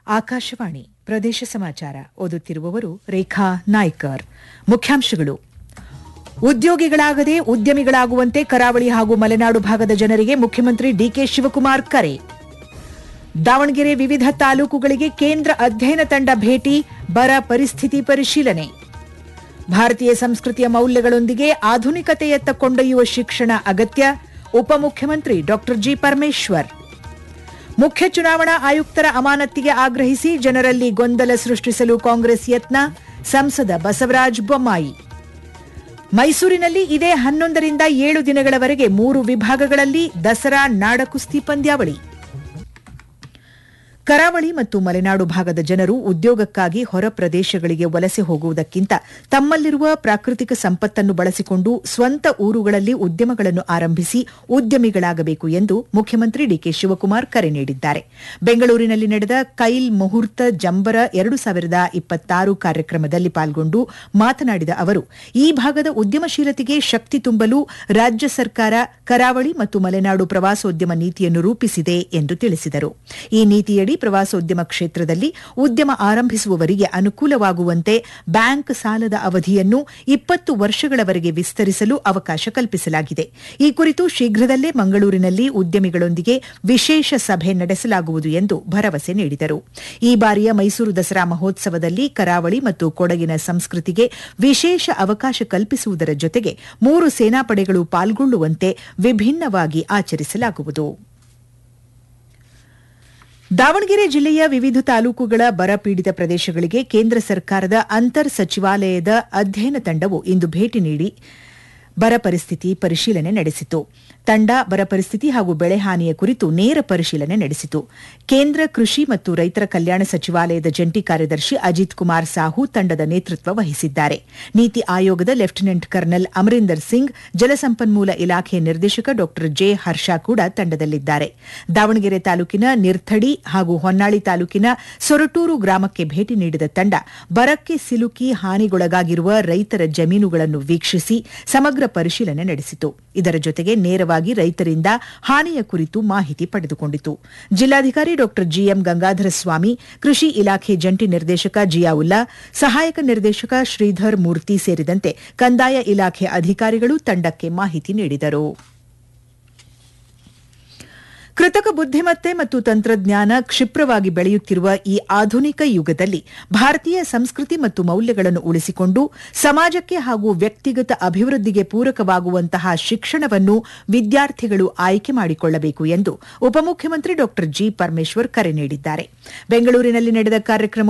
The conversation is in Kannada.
ಆಕಾಶವಾಣಿ ಪ್ರದೇಶ ಸಮಾಚಾರ ಓದುತ್ತಿರುವವರು ರೇಖಾ ನಾಯ್ಕರ್ ಮುಖ್ಯಾಂಶಗಳು ಉದ್ಯೋಗಿಗಳಾಗದೆ ಉದ್ಯಮಿಗಳಾಗುವಂತೆ ಕರಾವಳಿ ಹಾಗೂ ಮಲೆನಾಡು ಭಾಗದ ಜನರಿಗೆ ಮುಖ್ಯಮಂತ್ರಿ ಡಿಕೆ ಶಿವಕುಮಾರ್ ಕರೆ ದಾವಣಗೆರೆ ವಿವಿಧ ತಾಲೂಕುಗಳಿಗೆ ಕೇಂದ್ರ ಅಧ್ಯಯನ ತಂಡ ಭೇಟಿ ಬರ ಪರಿಸ್ಥಿತಿ ಪರಿಶೀಲನೆ ಭಾರತೀಯ ಸಂಸ್ಕೃತಿಯ ಮೌಲ್ಯಗಳೊಂದಿಗೆ ಆಧುನಿಕತೆಯತ್ತ ಕೊಂಡೊಯ್ಯುವ ಶಿಕ್ಷಣ ಅಗತ್ಯ ಉಪಮುಖ್ಯಮಂತ್ರಿ ಡಾ ಜಿ ಪರಮೇಶ್ವರ್ ಮುಖ್ಯ ಚುನಾವಣಾ ಆಯುಕ್ತರ ಅಮಾನತಿಗೆ ಆಗ್ರಹಿಸಿ ಜನರಲ್ಲಿ ಗೊಂದಲ ಸೃಷ್ಟಿಸಲು ಕಾಂಗ್ರೆಸ್ ಯತ್ನ ಸಂಸದ ಬಸವರಾಜ ಬೊಮ್ಮಾಯಿ ಮೈಸೂರಿನಲ್ಲಿ ಇದೇ ಹನ್ನೊಂದರಿಂದ ಏಳು ದಿನಗಳವರೆಗೆ ಮೂರು ವಿಭಾಗಗಳಲ್ಲಿ ದಸರಾ ನಾಡಕುಸ್ತಿ ಪಂದ್ಯಾವಳಿ ಕರಾವಳಿ ಮತ್ತು ಮಲೆನಾಡು ಭಾಗದ ಜನರು ಉದ್ಯೋಗಕ್ಕಾಗಿ ಹೊರ ಪ್ರದೇಶಗಳಿಗೆ ವಲಸೆ ಹೋಗುವುದಕ್ಕಿಂತ ತಮ್ಮಲ್ಲಿರುವ ಪ್ರಾಕೃತಿಕ ಸಂಪತ್ತನ್ನು ಬಳಸಿಕೊಂಡು ಸ್ವಂತ ಊರುಗಳಲ್ಲಿ ಉದ್ಯಮಗಳನ್ನು ಆರಂಭಿಸಿ ಉದ್ಯಮಿಗಳಾಗಬೇಕು ಎಂದು ಮುಖ್ಯಮಂತ್ರಿ ಡಿಕೆ ಶಿವಕುಮಾರ್ ಕರೆ ನೀಡಿದ್ದಾರೆ ಬೆಂಗಳೂರಿನಲ್ಲಿ ನಡೆದ ಕೈಲ್ ಮುಹೂರ್ತ ಜಂಬರ ಎರಡು ಸಾವಿರದ ಇಪ್ಪತ್ತಾರು ಕಾರ್ಯಕ್ರಮದಲ್ಲಿ ಪಾಲ್ಗೊಂಡು ಮಾತನಾಡಿದ ಅವರು ಈ ಭಾಗದ ಉದ್ಯಮಶೀಲತೆಗೆ ಶಕ್ತಿ ತುಂಬಲು ರಾಜ್ಯ ಸರ್ಕಾರ ಕರಾವಳಿ ಮತ್ತು ಮಲೆನಾಡು ಪ್ರವಾಸೋದ್ಯಮ ನೀತಿಯನ್ನು ರೂಪಿಸಿದೆ ಎಂದು ತಿಳಿಸಿದರು ಈ ನೀತಿಯಡಿ ಪ್ರವಾಸೋದ್ಯಮ ಕ್ಷೇತ್ರದಲ್ಲಿ ಉದ್ಯಮ ಆರಂಭಿಸುವವರಿಗೆ ಅನುಕೂಲವಾಗುವಂತೆ ಬ್ಯಾಂಕ್ ಸಾಲದ ಅವಧಿಯನ್ನು ಇಪ್ಪತ್ತು ವರ್ಷಗಳವರೆಗೆ ವಿಸ್ತರಿಸಲು ಅವಕಾಶ ಕಲ್ಪಿಸಲಾಗಿದೆ ಈ ಕುರಿತು ಶೀಘ್ರದಲ್ಲೇ ಮಂಗಳೂರಿನಲ್ಲಿ ಉದ್ಯಮಿಗಳೊಂದಿಗೆ ವಿಶೇಷ ಸಭೆ ನಡೆಸಲಾಗುವುದು ಎಂದು ಭರವಸೆ ನೀಡಿದರು ಈ ಬಾರಿಯ ಮೈಸೂರು ದಸರಾ ಮಹೋತ್ಸವದಲ್ಲಿ ಕರಾವಳಿ ಮತ್ತು ಕೊಡಗಿನ ಸಂಸ್ಕೃತಿಗೆ ವಿಶೇಷ ಅವಕಾಶ ಕಲ್ಪಿಸುವುದರ ಜೊತೆಗೆ ಮೂರು ಸೇನಾಪಡೆಗಳು ಪಾಲ್ಗೊಳ್ಳುವಂತೆ ವಿಭಿನ್ನವಾಗಿ ಆಚರಿಸಲಾಗುವುದು ದಾವಣಗೆರೆ ಜಿಲ್ಲೆಯ ವಿವಿಧ ತಾಲೂಕುಗಳ ಬರ ಪೀಡಿತ ಪ್ರದೇಶಗಳಿಗೆ ಕೇಂದ್ರ ಸರ್ಕಾರದ ಅಂತರ್ ಸಚಿವಾಲಯದ ಅಧ್ಯಯನ ತಂಡವು ಇಂದು ಭೇಟಿ ನೀಡಿ ಬರ ಪರಿಸ್ಥಿತಿ ಪರಿಶೀಲನೆ ನಡೆಸಿತು ತಂಡ ಬರ ಪರಿಸ್ಥಿತಿ ಹಾಗೂ ಬೆಳೆ ಹಾನಿಯ ಕುರಿತು ನೇರ ಪರಿಶೀಲನೆ ನಡೆಸಿತು ಕೇಂದ್ರ ಕೃಷಿ ಮತ್ತು ರೈತರ ಕಲ್ಯಾಣ ಸಚಿವಾಲಯದ ಜಂಟಿ ಕಾರ್ಯದರ್ಶಿ ಅಜಿತ್ ಕುಮಾರ್ ಸಾಹು ತಂಡದ ನೇತೃತ್ವ ವಹಿಸಿದ್ದಾರೆ ನೀತಿ ಆಯೋಗದ ಲೆಫ್ಟಿನೆಂಟ್ ಕರ್ನಲ್ ಅಮರಿಂದರ್ ಸಿಂಗ್ ಜಲಸಂಪನ್ಮೂಲ ಇಲಾಖೆ ನಿರ್ದೇಶಕ ಡಾ ಜೆ ಹರ್ಷ ಕೂಡ ತಂಡದಲ್ಲಿದ್ದಾರೆ ದಾವಣಗೆರೆ ತಾಲೂಕಿನ ನಿರ್ಥಡಿ ಹಾಗೂ ಹೊನ್ನಾಳಿ ತಾಲೂಕಿನ ಸೊರಟೂರು ಗ್ರಾಮಕ್ಕೆ ಭೇಟಿ ನೀಡಿದ ತಂಡ ಬರಕ್ಕೆ ಸಿಲುಕಿ ಹಾನಿಗೊಳಗಾಗಿರುವ ರೈತರ ಜಮೀನುಗಳನ್ನು ವೀಕ್ಷಿಸಿ ಸಮಗ್ರ ಪರಿಶೀಲನೆ ನಡೆಸಿತು ಇದರ ಜೊತೆಗೆ ನೇರವಾಗಿ ರೈತರಿಂದ ಹಾನಿಯ ಕುರಿತು ಮಾಹಿತಿ ಪಡೆದುಕೊಂಡಿತು ಜಿಲ್ಲಾಧಿಕಾರಿ ಡಾ ಜಿಎಂ ಗಂಗಾಧರ ಸ್ವಾಮಿ ಕೃಷಿ ಇಲಾಖೆ ಜಂಟಿ ನಿರ್ದೇಶಕ ಜಿಯಾವುಲ್ಲಾ ಸಹಾಯಕ ನಿರ್ದೇಶಕ ಶ್ರೀಧರ್ ಮೂರ್ತಿ ಸೇರಿದಂತೆ ಕಂದಾಯ ಇಲಾಖೆ ಅಧಿಕಾರಿಗಳು ತಂಡಕ್ಕೆ ಮಾಹಿತಿ ನೀಡಿದರು ಕೃತಕ ಬುದ್ದಿಮತ್ತೆ ಮತ್ತು ತಂತ್ರಜ್ಞಾನ ಕ್ಷಿಪ್ರವಾಗಿ ಬೆಳೆಯುತ್ತಿರುವ ಈ ಆಧುನಿಕ ಯುಗದಲ್ಲಿ ಭಾರತೀಯ ಸಂಸ್ಕೃತಿ ಮತ್ತು ಮೌಲ್ಯಗಳನ್ನು ಉಳಿಸಿಕೊಂಡು ಸಮಾಜಕ್ಕೆ ಹಾಗೂ ವ್ಯಕ್ತಿಗತ ಅಭಿವೃದ್ಧಿಗೆ ಪೂರಕವಾಗುವಂತಹ ಶಿಕ್ಷಣವನ್ನು ವಿದ್ಯಾರ್ಥಿಗಳು ಆಯ್ಕೆ ಮಾಡಿಕೊಳ್ಳಬೇಕು ಎಂದು ಉಪಮುಖ್ಯಮಂತ್ರಿ ಡಾ ಜಿ ಪರಮೇಶ್ವರ್ ಕರೆ ನೀಡಿದ್ದಾರೆ ಬೆಂಗಳೂರಿನಲ್ಲಿ ನಡೆದ ಕಾರ್ಯಕ್ರಮ